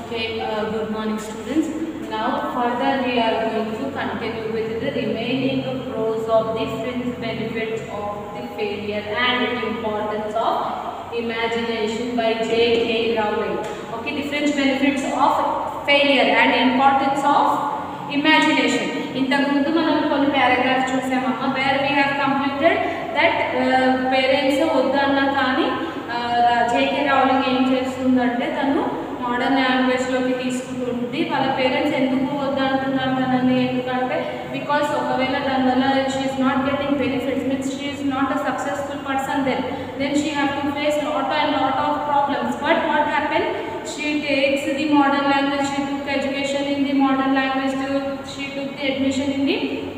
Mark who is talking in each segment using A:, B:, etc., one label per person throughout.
A: Okay, uh, good morning students. Now further we are going to continue with the remaining pros of the fringe benefits of the failure and importance of imagination by J.K. Rowling. Okay, the fringe benefits of failure and importance of imagination. ఇంతకు ముందు మనం కొన్ని paragraphs చూసామమ్మ where we have completed that parents వద్దన్నా కానీ JK రావులింగ్ ఏం చేస్తుందంటే తను మోడర్న్ లాంగ్వేజ్లోకి తీసుకుంటుంది వాళ్ళ పేరెంట్స్ ఎందుకు వద్దంటున్నారు తనని ఎందుకంటే బికాస్ ఒకవేళ దానివల్ల she is not getting benefits means she is not a successful person then then she have to face lot and lot of problems but what happen she takes the modern language she took education in the modern language she took the admission in the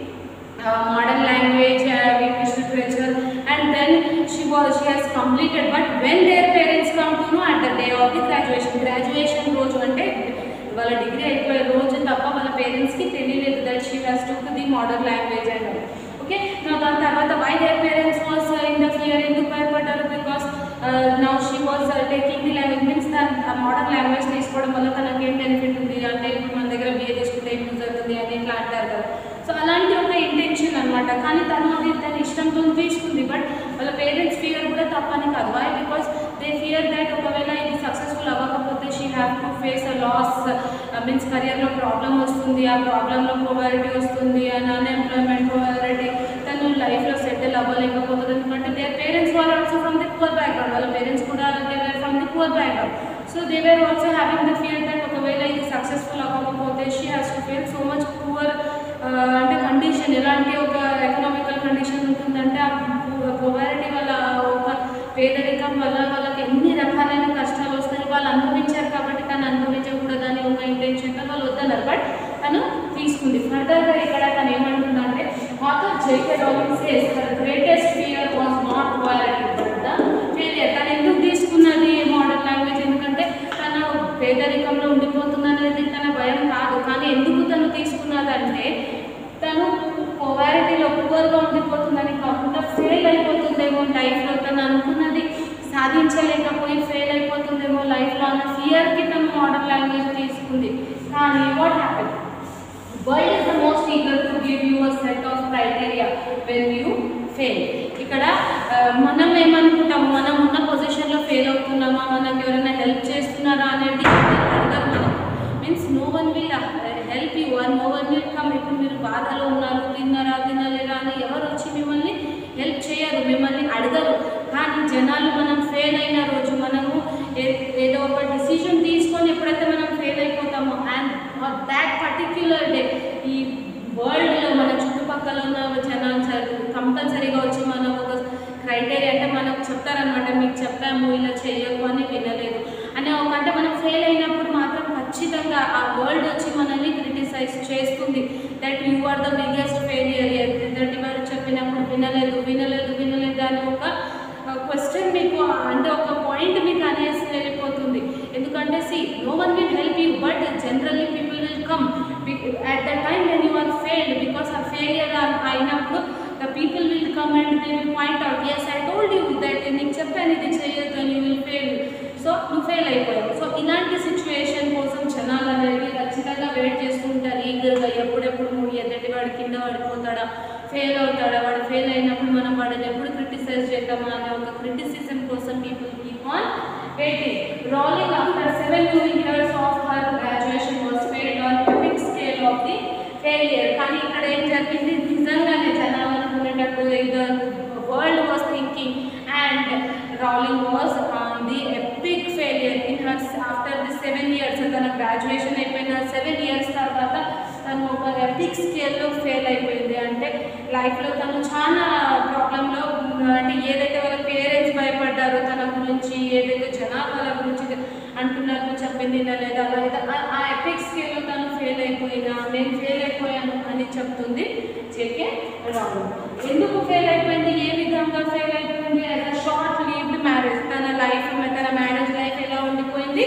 A: uh, modern language, uh, English literature, and then she was she has completed. But when their parents come to know at the day of the graduation, graduation రోజు అంటే వాళ్ళ degree అయిపోయే రోజు తప్ప వాళ్ళ పేరెంట్స్కి తెలియలేదు that she has took the modern language and okay నా దాని తర్వాత why their parents was in the fear ఎందుకు భయపడ్డారు because now she was taking the language means దాని మోడర్న్ లాంగ్వేజ్ తీసుకోవడం వల్ల తనకి ఏం బెనిఫిట్ ఉంది అంటే ఇప్పుడు మన దగ్గర బిఏ తీసుకుంటే ఏం యూజ్ అవుతుంది అని ఇట్లా అంటారు కదా సో అలాంటి ఒక ఇంటెన్షన్ అనమాట కానీ తను అది తన ఇష్టంతో తీసుకుంది బట్ వాళ్ళ పేరెంట్స్ ఫియర్ కూడా తప్పని కాదు why because they fear that ఒకవేళ ఇది సక్సెస్ఫుల్ అవ్వకపోతే she have to face a loss means కెరియర్లో ప్రాబ్లం వస్తుంది ఆ ప్రాబ్లంలో పోవారిటీ వస్తుంది అండ్ అన్ఎంప్లాయ్మెంట్ పోవారిటీ తను లైఫ్లో సెటిల్ అవ్వలేకపోతుంది ఎందుకంటే దే పేరెంట్స్ వాళ్ళు also from the poor background వాళ్ళ పేరెంట్స్ కూడా they were from the poor background so they were also having the fear that ఒకవేళ ఇది సక్సెస్ఫుల్ అవ్వకపోతే she has to face so much poor అంటే condition ఎలాంటి ఒక economical condition ఉంటుందంటే ఆ పొవారిటీ వల్ల ఒక పేదరికం వల్ల వాళ్ళకి ఎన్ని రకాలైన కష్టాలు వస్తాయి వాళ్ళు అనుభవించారు కాబట్టి తను అనుభవించకూడదని ఒక ఇంటెన్షన్తో వాళ్ళు వద్దన్నారు బట్ తను తీసుకుంది ఫర్దర్గా ఇక్కడ తను ఏమంటుందంటే ఆథర్ జేకే రాబిన్ says her greatest fear was not poverty but the failure తను ఎందుకు తీసుకున్నది మోడర్న్ లాంగ్వేజ్ ఎందుకంటే తను పేదరికంలో ఉండిపోతుందనేది తన భయం కాదు కానీ ఎందుకు తను తీసుకున్నదంటే తను పొవారిటీలో పువర్గా ఉండిపోతుందని కాకుండా ఫెయిల్ అయిపోతుందేమో లైఫ్లో తను అనుకున్నది సాధించలేకపోయి ఫెయిల్ అయిపోతుందేమో లైఫ్లో అన్న ఫియర్కి తను మోడర్న్ లాంగ్వేజ్ తీసుకుంది కానీ what happen world is the most eager to give you a set of criteria when you fail ఇక్కడ ఆ, మనం ఏమనుకుంటాము మనం ఉన్న పొజిషన్లో ఫెయిల్ అవుతున్నామా మనకు ఎవరైనా హెల్ప్ చేస్తున్నారా అనేది అడగరు మనం means no one will help you and no one will come ఇప్పుడు మీరు బాధలో ఉన్నారు తిన్నారా తినలేరా అని ఎవరు వచ్చి మిమ్మల్ని హెల్ప్ చేయరు మిమ్మల్ని అడగరు కానీ జనాలు మనం ఫెయిల్ అయిన రోజు మనము ఏ- ఏదో ఒక డిసిజన్ తీసుకొని ఎప్పుడైతే మనం ఫెయిల్ అయిపోతామో అండ్ దాట్ పర్టిక్యులర్ డే ఈ వరల్డ్లో మన చుట్టుపక్కల ఉన్న జనాలు కంపల్సరీగా వచ్చి మనం ఒక క్రైటీరియా అంటే మనకు చెప్తారనమాట మీకు చెప్పాము ఇలా చేయకు అని వినలేదు అనే ఒక అంటే మనం ఫెయిల్ అయినప్పుడు మాత్రం ఖచ్చితంగా ఆ వరల్డ్ వచ్చి మనల్ని క్రిటిసైజ్ చేస్తుంది that you are the biggest failure that వారు చెప్పినప్పుడు వినలేదు వినలేదు వినలేదు అని ఒక క్వశ్చన్ మీకు అంటే ఒక పాయింట్ మీకు అనేసి వెళ్ళిపోతుంది ఎందుకంటే see no one will help you but generally people will come at the time when you are failed because ఆ ఫెయిలియర్ అయినప్పుడు the people will come and they will point out as I told you that నీకు చెప్పాను ఇది చేయొద్దు అని will fail so నువ్వు fail అయిపోయావు so ఇలాంటి సిచ్యువేషన్ కోసం జనాలు అనేది ఖచ్చితంగా వెయిట్ చేస్తుంటారు ఈగర్గా ఎప్పుడెప్పుడు నువ్వు ఎదుటి వాడు కింద పడిపోతాడా ఫెయిల్ అవుతాడా వాడు ఫెయిల్ అయినప్పుడు మనం వాడిని ఎప్పుడు క్రిటిసైజ్ చేద్దామా అనే ఒక క్రిటిసిజం కోసం people keep on waiting Rowling after seven years of her graduation was failed on epic scale of the failure కానీ ఇక్కడ ఏం జరిగింది నిజంగానే జనాలు అనుకునేటట్టు the world was thinking and Rowling was on the epic failure in her after the seven years తన graduation అయిపోయిన seven years తర్వాత తను ఒక ఎపిక్ స్కేల్లో ఫెయిల్ అయిపోయింది అంటే లైఫ్లో తను చాలా ప్రాబ్లంలో అంటే ఏదైతే వాళ్ళ పేరెంట్స్ భయపడ్డారో తన గురించి ఏదైతే జనాలు వాళ్ళ గురించి అంటున్నారు "నువ్వు చెప్పింది లేదా అలా అయితే ఆ- ఆ ఎపిక్ స్కేల్లో తను ఫెయిల్ అయిపోయినా నేను ఫెయిల్ అయిపోయాను అని చెప్తుంది చెకే రావు ఎందుకు ఫెయిల్ అయిపోయింది ఏ విధంగా ఫెయిల్ అయిపోయింది as a short lived marriage తన లైఫ్ తన మ్యారేజ్ లైఫ్ ఎలా ఉండిపోయింది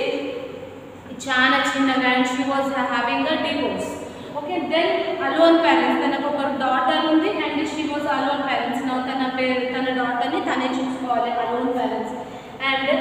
A: చాలా చిన్నగా and she was having a divorce okay then alone parents తనకు ఒక డాటర్ ఉంది and she was alone parents నా తన పేరు తన డాటర్ని తనే చూసుకోవాలి alone parents and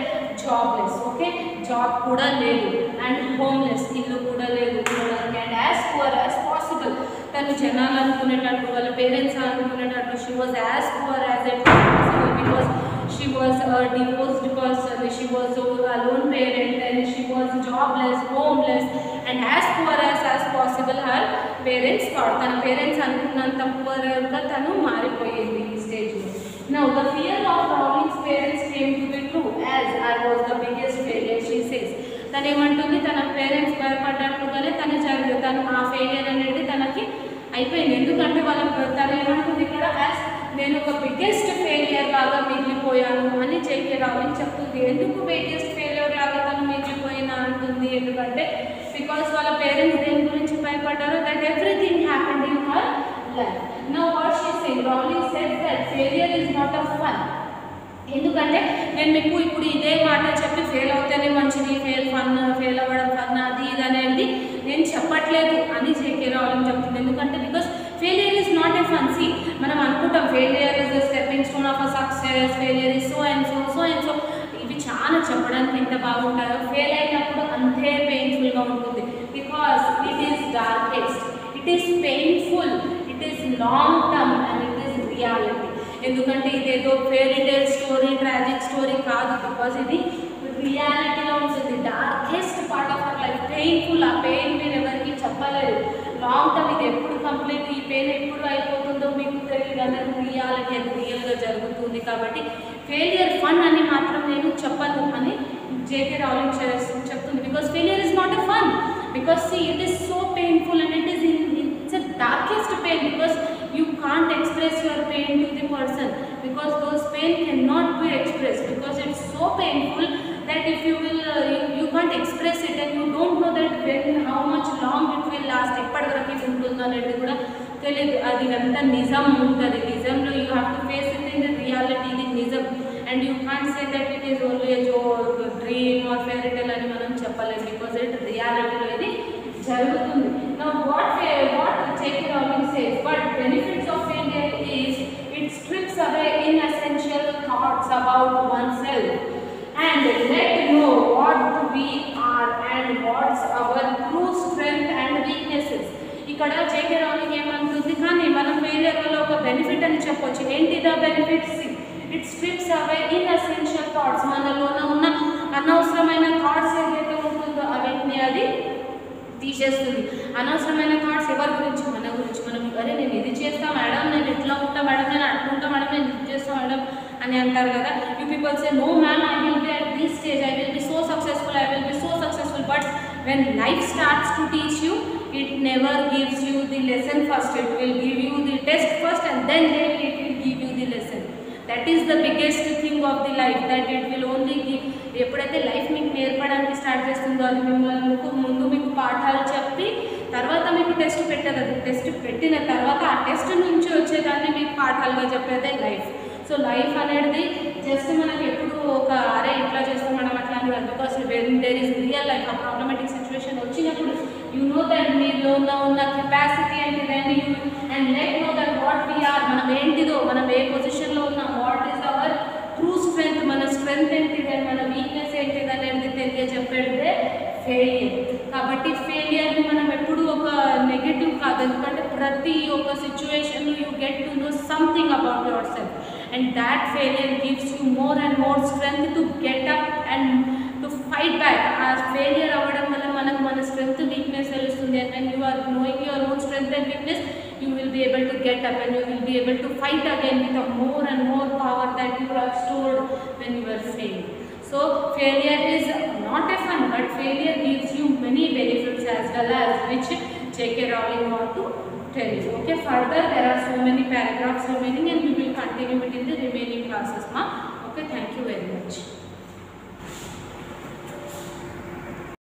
A: jobless okay job కూడా లేదు అండ్ హోమ్లెస్ ఇల్లు కూడా లేదు and as poor as possible తను జనాలు అనుకునేటట్టు వాళ్ళ పేరెంట్స్ అనుకునేటట్టు she was as poor as at possible because she was a divorced person, she was a alone parent and she was jobless, homeless and as poor as as possible her parents thought. తన parents అనుకున్నంత పూర్గా తను మారిపోయింది ఈ స్టేజ్లో Now the fear of Rowling's parents came to be true as I was the biggest failure she says. తను ఏమంటుంది తన పేరెంట్స్ భయపడ్డట్టుగానే తను జరిగింది తను ఆ ఫెయిలియర్ అనేది తనకి అయిపోయింది ఎందుకంటే వాళ్ళ తను ఏమంటుంది ఇక్కడ యాజ్ నేను ఒక బిగ్గెస్ట్ ఫెయిలియర్ లాగా మిగిలిపోయాను అని జేకే రావింగ్ చెప్తుంది ఎందుకు బిగ్గెస్ట్ ఫెయిలియర్ లాగా తను మిగిలిపోయినా అంటుంది ఎందుకంటే బికాస్ వాళ్ళ పేరెంట్స్ దేని గురించి భయపడ్డారు that everything happened in her life no what she saying Rowling said that failure is not a fun ఎందుకంటే నేను మీకు ఇప్పుడు ఇదే మాట చెప్పి ఫెయిల్ అవుతేనే మంచిది ఫెయిల్ ఫన్ ఫెయిల్ అవ్వడం ఫన్ అది ఇది అనేది నేను చెప్పట్లేదు అని జేకే రావడం చెప్తుంది ఎందుకంటే because failure is not a fun see మనం అనుకుంటాం failure is the stepping stone of a success failure is so and so so and so ఇవి చాలా చెప్పడానికి ఎంత బాగుంటాయో ఫెయిల్ అయినప్పుడు అంతే పెయిన్ఫుల్గా ఉంటుంది because it is darkest it is painful it is long term and it is reality ఎందుకంటే ఇదేదో fairy tale story tragic story కాదు బికాజ్ ఇది రియాలిటీలో ఉంటుంది darkest part of our life painful ఆ పెయిన్ మీరు ఎవరికి చెప్పలేరు లాంగ్ టర్మ్ ఇది ఎప్పుడు కంప్లీట్ ఈ పెయిన్ ఎప్పుడు అయిపోతుందో మీకు తెలియదు అనేది రియాలిటీ అది రియల్గా జరుగుతుంది కాబట్టి ఫెయిలియర్ ఫన్ అని మాత్రం నేను చెప్పను అని జేకే రావలింగ్ చెప్తుంది because failure is not a fun because see it is so painful and it is it's a darkest pain because you can't express your pain to the person because those pain cannot be expressed because it's so painful that if you will uh, you, you can't express it and you don't know that when how much long it will last ఎప్పటి వరకు ఇది ఉంటుందో అనేది కూడా తెలియదు అది ఎంత నిజం ఉంటుంది నిజంలో you have to face it in the reality ఇది నిజం and you can't say that it is only జో డ్రీమ్ ఆర్ ఫెయిరీ టెల్ అని మనం చెప్పలేము బికాస్ ఇట్ రియాలిటీలో ఇది జరుగుతుంది now what fa- what J.K. Rowling says but benefits of failure is it strips away inessential thoughts about oneself and let know what we are and what's our true strength and weaknesses ఇక్కడ JK Rowling ఏమంటుంది కానీ మనం failure వల్ల ఒక benefit అని చెప్పొచ్చు ఏంటి the benefits it strips away inessential thoughts మనలోన ఉన్న అనవసరమైన థాట్స్ ఏదైతే ఉంటుందో అవన్నీ అది తీసేస్తుంది అనవసరమైన థాట్స్ ఎవరి గురించి మన గురించి మనం అరే నేను ఇది చేస్తా మేడం నేను ఇట్లా ఉంటా మేడం నేను అట్లా ఉంటా మేడం నేను ఇది చేస్తా మేడం అని అంటారు కదా you people say no ma'am I will be at this stage I will be so successful I will be so successful but when life starts to teach you it never gives you the lesson first it will give you the test first and then they it will give you the lesson that is the biggest thing of the life that it will only give ఎప్పుడైతే life మీకు నేర్పడానికి start చేస్తుందో అది మిమ్మల్ని మీకు ముందు మీకు పాఠాలు చెప్పి తర్వాత మీకు టెస్ట్ పెట్టదు అది టెస్ట్ పెట్టిన తర్వాత ఆ టెస్ట్ నుంచి వచ్చేదాన్ని మీకు పాఠాలుగా చెప్పేదే లైఫ్ సో లైఫ్ అనేది జస్ట్ మనకి ఎప్పుడు ఒక అరే ఇట్లా చేస్తాం మనం అట్లా అని కాదు because when there is real life ఆ ప్రాబ్లమెటిక్ సిచ్యువేషన్ వచ్చినప్పుడు యూ నో దట్ మీలో ఉన్న ఉన్న కెపాసిటీ ఏంటిదండి you and let know that what we are మనం ఏంటిదో మనం ఏ పొజిషన్లో ఉన్నాం what is our true strength మన స్ట్రెంగ్త్ ఏంటిది మన వీక్నెస్ ఏంటిది అనేది తెలియజెప్పేదే ఫెయిలియర్ కాబట్టి ఫెయిలియర్ని మనం ఎప్పుడు ఒక నెగటివ్ కాదు ఎందుకంటే ప్రతి ఒక్క situation you get to know something about yourself and that failure gives you more and more strength to get up and to fight back ఆ ఫెయిలియర్ అవ్వడం వల్ల మనకు మన స్ట్రెంగ్త్ వీక్నెస్ తెలుస్తుంది and when you are knowing your own strength and weakness you will be able to get up and you will be able to fight again with a more and more power that you have stored when you were failed. So failure is not a fun, but failure gives you many benefits as well as which J.K. Rowling want to tell you. Okay, further there are so many paragraphs remaining and we will continue it in the remaining classes. Ma. Okay, thank you very much.